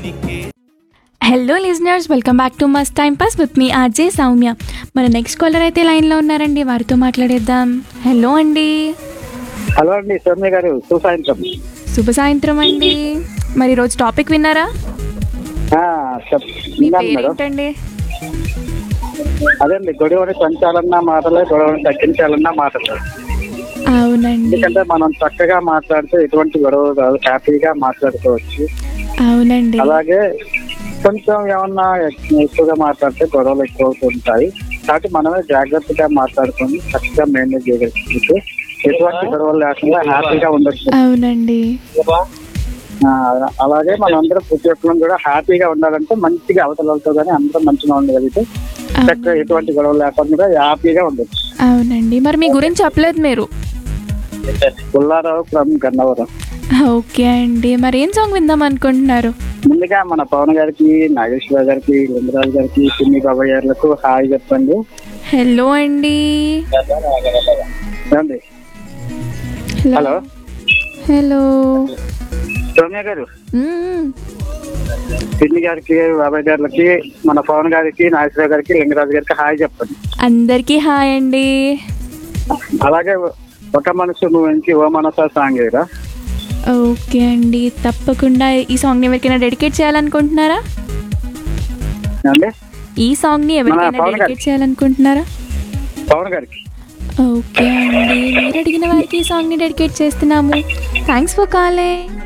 Hello listeners welcome back to must time pass with me RJ Soumya మన next caller అయితే లైన్లో ఉన్నారండి వారితో మాట్లాడేద్దాం హలో అండి హలో అండి సౌమ్య గారు సుసాయంత్రం శుభ సాయంత్రం అండి మరి ఈరోజు టాపిక్ విన్నారా ఆ, చెప్ మీ విన్నాను మేడం పేరేంటండి అదేండి గొడవని పెంచాలన్న మాటలే గొడవని తగ్గించాలన్న మాటలు అవునండి ఎందుకంటే మనం చక్కగా మాట్లాడితే ఎటువంటి గొడవ కాదు హ్యాపీగా మాట్లాడుకోవచ్చు అవునండి అలాగే కొంచెం ఏమన్నా ఎక్కువగా మాట్లాడితే గొడవలు ఎక్కువ అవుతుంటాయి కాబట్టి మనమే జాగ్రత్తగా మాట్లాడుకొని చక్కగా మెయింటైన్ చేయగలిగితే ఎటువంటి గొడవలు లేకుండా హ్యాపీగా ఉండొచ్చు అవునండి ఆ, అలాగే మనందరం ప్రతి ఒక్కరం కూడా హ్యాపీగా ఉండాలంటే మంచిగా అవతలతో కానీ అందరం మంచిగా ఉండగలిగితే చక్కగా ఎటువంటి గొడవలు లేకుండా హ్యాపీగా ఉండొచ్చు అవునండి మరి మీ గురించి చెప్పలేదు మీరు పుల్లారావు ఫ్రమ్ గన్నవరం ఓకే అండి మరి ఏం సాంగ్ విందాం అనుకుంటున్నారు ముందుగా మన పవన్ గారికి నాగేశ్వర గారికి లింగరాజు గారికి సిన్ని బాబాయ్ గారులకు హాయ్ చెప్పండి హలో అండి ఏమండి? హలో హలో సౌమ్య గారు మ్మ్. సిన్ని గారికి బాబాయ్ గారికి మన పవన్ గారికి నాగేశ్వర గారికి లింగరాజు గారికి హాయ్ చెప్పండి అందరికీ హాయ్ అండి అలాగే ఒక మనసు నుంచి ఓ మనసా సాంగ్ ఏరా ఓకే అండి తప్పకుండా ఈ సాంగ్ని ఎవరికైనా డెడికేట్ చేయాలనుకుంటున్నారా ఏమండి ఈ సాంగ్ని ఎవరికైనా పవన్ గారు. డెడికేట్ చేయాలనుకుంటున్నారా పవన్ గారికి ఓకే అండి మీరు అడిగిన వారికి ఈ సాంగ్ని డెడికేట్ చేస్తున్నాము థ్యాంక్స్ ఫర్ కాలింగ్